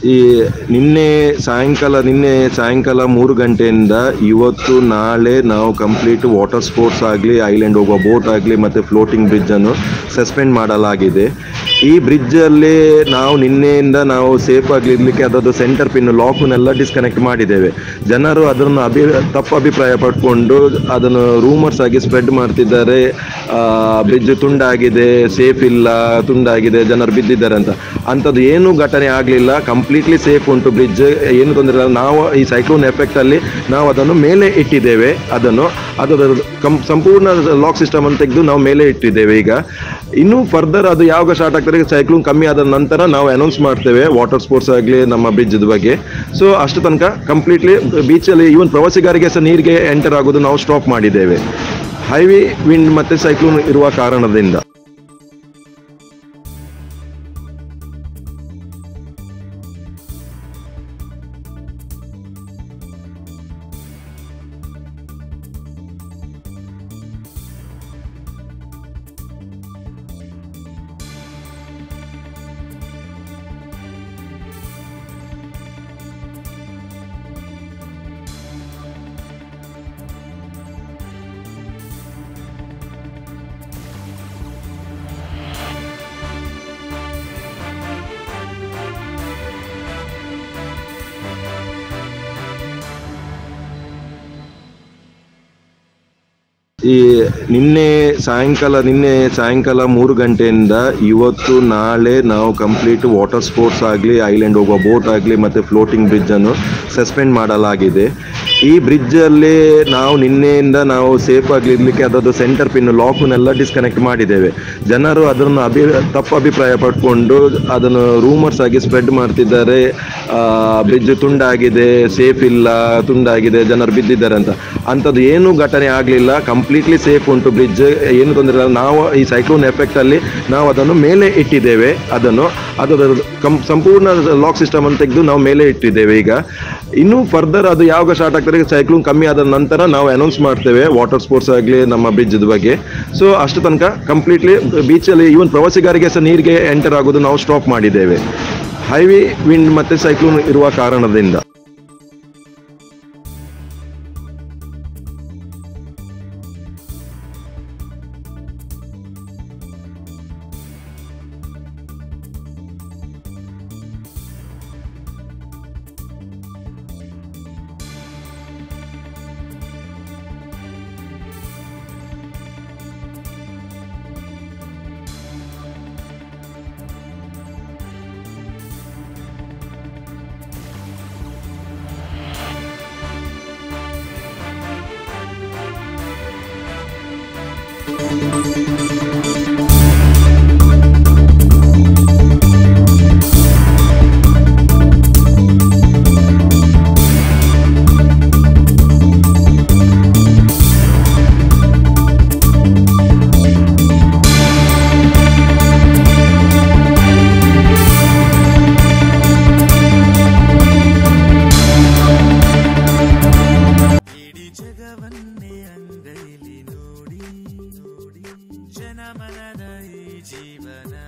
ಈ ನಿನ್ನೆ ಸಾಯಂಕಾಲ ನಿನ್ನೆ ಸಾಯಂಕಾಲ ಮೂರು ಗಂಟೆಯಿಂದ ಇವತ್ತು ನಾಳೆ ನಾವು ಕಂಪ್ಲೀಟ್ ವಾಟರ್ ಸ್ಪೋರ್ಟ್ಸ್ ಆಗಲಿ ಐಲ್ಯಾಂಡ್ ಹೋಗುವ ಬೋಟ್ ಆಗಲಿ ಮತ್ತು ಫ್ಲೋಟಿಂಗ್ ಬ್ರಿಡ್ಜನ್ನು ಸಸ್ಪೆಂಡ್ ಮಾಡಲಾಗಿದೆ ಈ ಬ್ರಿಡ್ಜಲ್ಲಿ ನಾವು ನಿನ್ನೆಯಿಂದ ನಾವು ಸೇಫ್ ಆಗಿ ಇರಲಿಕ್ಕೆ ಅದರದ್ದು ಸೆಂಟರ್ ಪಿನ್ ಲಾಕನ್ನೆಲ್ಲ ಡಿಸ್ಕನೆಕ್ಟ್ ಮಾಡಿದ್ದೇವೆ ಜನರು ಅದನ್ನು ಅಭಿ ತಪ್ಪು ಅಭಿಪ್ರಾಯ ಪಡ್ಕೊಂಡು ಅದನ್ನು ರೂಮರ್ಸ್ ಆಗಿ ಸ್ಪ್ರೆಡ್ ಮಾಡ್ತಿದ್ದಾರೆ ಬ್ರಿಡ್ಜ್ ತುಂಡಾಗಿದೆ ಸೇಫ್ ಇಲ್ಲ ತುಂಡಾಗಿದೆ ಜನರು ಬಿದ್ದಿದ್ದಾರೆ ಅಂತ ಅಂಥದ್ದು ಏನೂ ಘಟನೆ ಆಗಲಿಲ್ಲ ಕಂಪ್ಲೀಟ್ಲಿ ಸೇಫ್ ಉಂಟು ಬ್ರಿಡ್ಜ್ ಏನು ತೊಂದರೆ ಇಲ್ಲ ನಾವು ಈ ಸೈಕ್ಲೋನ್ ಎಫೆಕ್ಟಲ್ಲಿ ನಾವು ಅದನ್ನು ಮೇಲೆ ಇಟ್ಟಿದ್ದೇವೆ ಅದನ್ನು ಅದರ ಕಂ ಸಂಪೂರ್ಣ ಲಾಕ್ ಸಿಸ್ಟಮ್ ಅನ್ನು ತೆಗೆದು ನಾವು ಮೇಲೆ ಇಟ್ಟಿದ್ದೇವೆ ಈಗ ಇನ್ನೂ ಫರ್ದರ್ ಅದು ಯಾವಾಗ ಸ್ಟಾರ್ಟ್ ಆಗ್ತದೆ ಸೈಕ್ಲೋನ್ ಕಮ್ಮಿ ಆದ ನಂತರ ನಾವು ಅನೌನ್ಸ್ ಮಾಡ್ತೇವೆ ವಾಟರ್ ಸ್ಪೋರ್ಟ್ಸ್ ಆಗಲಿ ನಮ್ಮ ಬ್ರಿಡ್ಜ್ ಬಗ್ಗೆ ಸೊ ಅಷ್ಟು ತನಕ ಕಂಪ್ಲೀಟ್ಲಿ ಬೀಚಲ್ಲಿ ಈವನ್ ಪ್ರವಾಸಿಗರಿಗೆ ಸಹ ನೀರಿಗೆ ಎಂಟರ್ ಆಗೋದು ನಾವು ಸ್ಟಾಪ್ ಮಾಡಿದ್ದೇವೆ ಹೈವೇ ವಿಂಡ್ ಮತ್ತು ಸೈಕ್ಲೋನ್ ಇರುವ ಕಾರಣದಿಂದ ಈ ನಿನ್ನೆ ಸಾಯಂಕಾಲ ನಿನ್ನೆ ಸಾಯಂಕಾಲ ಮೂರು ಗಂಟೆಯಿಂದ ಇವತ್ತು ನಾಳೆ ನಾವು ಕಂಪ್ಲೀಟ್ ವಾಟರ್ ಸ್ಪೋರ್ಟ್ಸ್ ಆಗಲಿ ಐಲ್ಯಾಂಡ್ ಹೋಗುವ ಬೋಟ್ ಆಗಲಿ ಮತ್ತು ಫ್ಲೋಟಿಂಗ್ ಬ್ರಿಡ್ಜನ್ನು ಸಸ್ಪೆಂಡ್ ಮಾಡಲಾಗಿದೆ ಈ ಬ್ರಿಡ್ಜಲ್ಲಿ ನಾವು ನಿನ್ನೆಯಿಂದ ನಾವು ಸೇಫ್ ಆಗಿ ಇರಲಿಕ್ಕೆ ಅದರದ್ದು ಸೆಂಟರ್ ಪಿನ್ ಲಾಕನ್ನೆಲ್ಲ ಡಿಸ್ಕನೆಕ್ಟ್ ಮಾಡಿದ್ದೇವೆ ಜನರು ಅದನ್ನು ಅಭಿ ತಪ್ಪು ಅಭಿಪ್ರಾಯ ಪಡ್ಕೊಂಡು ಅದನ್ನು ರೂಮರ್ಸ್ ಆಗಿ ಸ್ಪ್ರೆಡ್ ಮಾಡ್ತಿದ್ದಾರೆ ಬ್ರಿಡ್ಜ್ ತುಂಡಾಗಿದೆ ಸೇಫ್ ಇಲ್ಲ ತುಂಡಾಗಿದೆ ಜನರು ಬಿದ್ದಿದ್ದಾರೆ ಅಂತ ಅಂಥದ್ದು ಏನೂ ಘಟನೆ ಆಗಲಿಲ್ಲ ಕಂಪ್ಲೀಟ್ಲಿ ಸೇಫ್ ಉಂಟು ಬ್ರಿಡ್ಜ್ ಏನು ತೊಂದರೆ ಇಲ್ಲ ನಾವು ಈ ಸೈಕ್ಲೋನ್ ಎಫೆಕ್ಟಲ್ಲಿ ನಾವು ಅದನ್ನು ಮೇಲೆ ಇಟ್ಟಿದ್ದೇವೆ ಅದನ್ನು ಅದರ ಕಂ ಸಂಪೂರ್ಣ ಲಾಕ್ ಸಿಸ್ಟಮ್ ಅನ್ನು ತೆಗೆದು ನಾವು ಮೇಲೆ ಇಟ್ಟಿದ್ದೇವೆ ಈಗ ಇನ್ನೂ ಫರ್ದರ್ ಅದು ಯಾವಾಗ ಸ್ಟಾರ್ಟ್ ಆಗ್ತದೆ ಸೈಕ್ಲೋನ್ ಕಮ್ಮಿ ಆದ ನಂತರ ನಾವು ಅನೌನ್ಸ್ ಮಾಡ್ತೇವೆ ವಾಟರ್ ಸ್ಪೋರ್ಟ್ಸ್ ಆಗಲಿ ನಮ್ಮ ಬ್ರಿಡ್ಜ್ ಬಗ್ಗೆ ಸೊ ಅಷ್ಟು ತನಕ ಕಂಪ್ಲೀಟ್ಲಿ ಬೀಚಲ್ಲಿ ಈವನ್ ಪ್ರವಾಸಿಗರಿಗೆ ಸಹ ನೀರಿಗೆ ಎಂಟರ್ ಆಗೋದು ನಾವು ಸ್ಟಾಪ್ ಮಾಡಿದ್ದೇವೆ ಹೈವೇ ವಿಂಡ್ ಮತ್ತು ಸೈಕ್ಲೋನ್ ಇರುವ ಕಾರಣದಿಂದ ಇಡೀ ಜಗವನ್ನೇ ಅಂಗೈಲಿ ನೋಡಿ ನೋಡಿ ಜನಮನದ ಈ ಜೀವನ